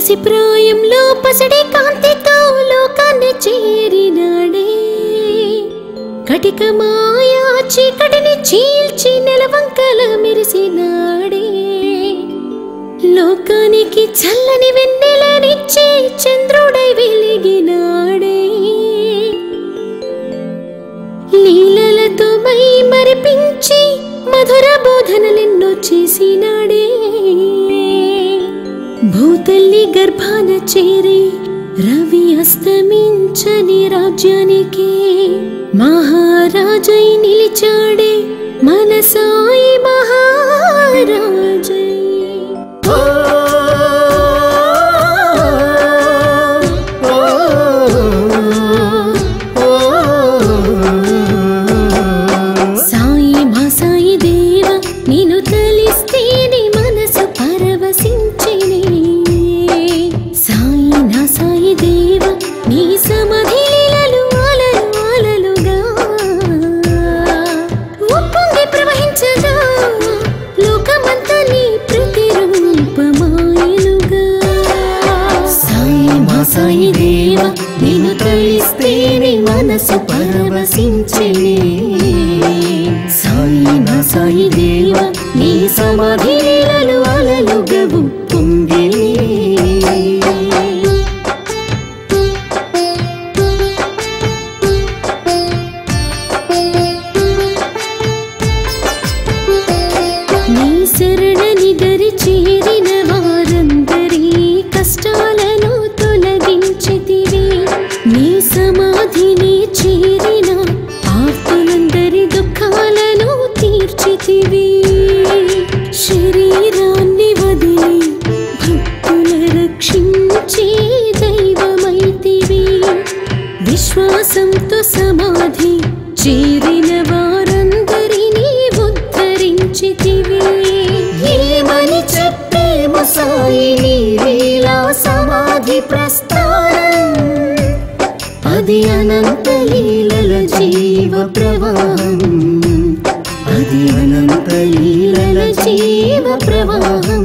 పసి ప్రాయంలో పసిడి కాంతితో లోకాన్ని చేరినాడే కటిక మాయా చీకటిని చీల్చి నెలవంకల మెరిసినాడే లోకానికి చల్లని వెన్నెలనిచ్చే చంద్రుడై వెలిగినాడే లీలలతో మై మరిపించి మధుర బోధనలెన్నో చేసినాడే భూతల్లి గర్భాన చేరి రవి అస్తమించని రాజ్యానికి మహారాజై నిలిచాడే మన సాయి మహారాజై సాయి మా సాయి దేవ నేను తలిస్తే నీ మనసు పరవశించినే సాయి నా సాయి దేవ నీ సమాధి లీలలు అలలు అలలుగా ఉప్పొంగి ప్రవహించగా లోకమంతా నీ ప్రతిరూపమాయనుగా సాయి మా సాయి దేవ నేను తలిస్తే నీ మనసు పరవశించినే సాయి నా సాయి దేవ నీ సమాధి లీలలు అలలుగవు పొంగిలే నీ శరణని దరి చేరిన వారందరి కష్టాలను తొలగించితివి నీ సమాధిని చేరిన ఆర్తులందరి దుఃఖాలను తీర్చితివి శరీరాన్ని వదిలి భక్తుల రక్షించే దైవమైతివి విశ్వాసంతో సమాధి చేరిన వారందరినీ ఉద్ధరించితివి ఏమని చెప్పేము సాయి నీ లీలా సమాధి ప్రస్థానం అది అనంత లీలల జీవ ప్రవాహం అది అనంత లీలల జీవ ప్రవాహం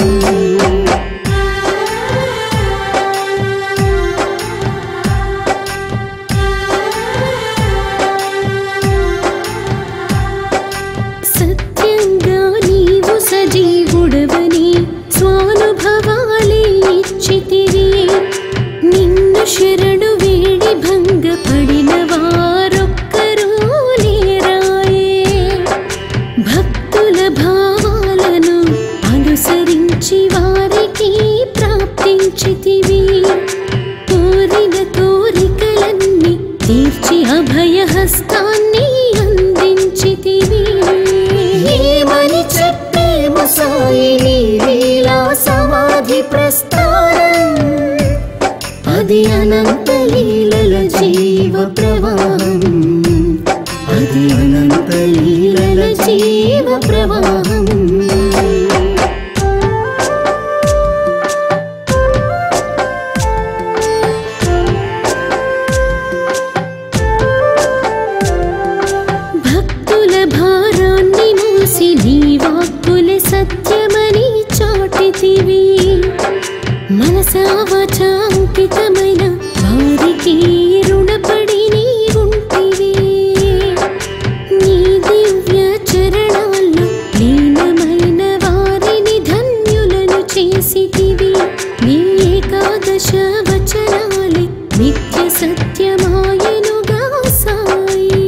సత్యంగా నీవు సజీవుడవని స్వానుభవాలే ఇచ్చితివి నిన్ను శరణు వేడి భంగపడిన వారొక్కరూ లేరాయే భక్తుల భావాలను అనుసరించి వారికి ప్రాప్తించితివి కోరిన కోరికలన్నీ తీర్చి అభయహస్తాన్ని అందించితివి ఏమని చెప్పేము సాయి నీ లీలా సమాధి ప్రస్థానం అది అనంత లీలల జీవ ప్రవాహం అది అనంత లీలల జీవ ప్రవాహం భక్తుల భారాన్ని మూసి నీ వాక్కుల సత్యమని చాటితివి మనసావచాంకితమైన వారికి రుణపడి నీ ఉంటివి నీ దివ్య చరణాల్లో లీనమైన వారిని ధన్యులను చేసితివి నీ ఏకాదశ వచనాలి నిత్య సత్యమాయనుగా సాయి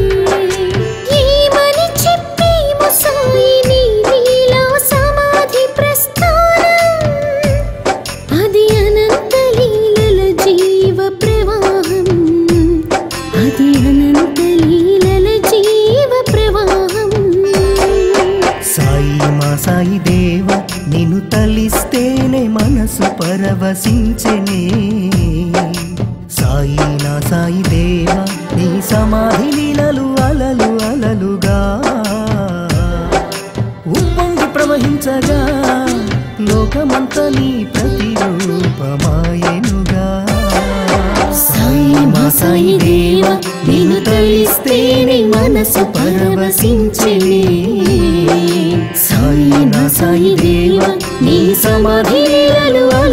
ఏమని చెప్పేము సాయి నీ లీలా సమాధి ప్రస్థానం అది అనంత లీలల జీవ ప్రవాహం అది అనంత లీలల జీవ ప్రవాహం సాయి మా సాయి దేవ నిన్ను తలిస్తేనే మనసు పరవశించెనే సాయి నా సాయి దేవ నీ సమాధి లీలలు అలలు అలలుగా ఉప్పొంగి ప్రవహించగా లోకమంత నీ ప్రతిరూపమాయనుగా సాయి మా సాయి దేవ నిన్ను తలిస్తేనే మనసు పరవశించెనే సాయి నా సాయి దేవ నీ సమాధి లీలలు